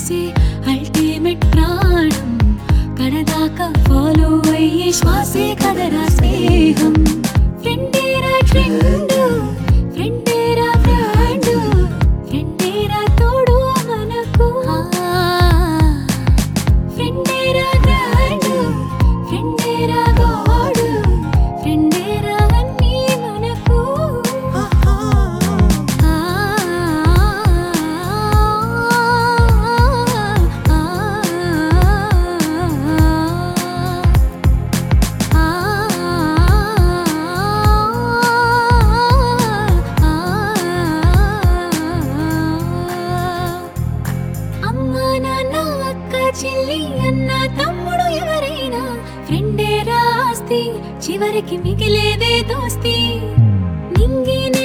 చేసే అల్టిమేట్ ప్రాణం కడదాకా ఫాలో అయ్యే శ్వాసే కదరా స్నేహం ఫ్రెండేరా ట్రెండ్ ఫ్రెండేరా ఫ్రెండ్ ఫ్రెండేరా తోడు మనకు ఫ్రెండేరా గ్రాండ్ ఫ్రెండేరా గాడ్ ఫ్రెండేరా అన్నీ మనకు అమ్మ నాన్న అక్క చెల్లి అన్న తమ్ముడు ఎవరైనా ఫ్రెండే రాస్తి చివరికి మిగిలేదే దోస్తి నింగి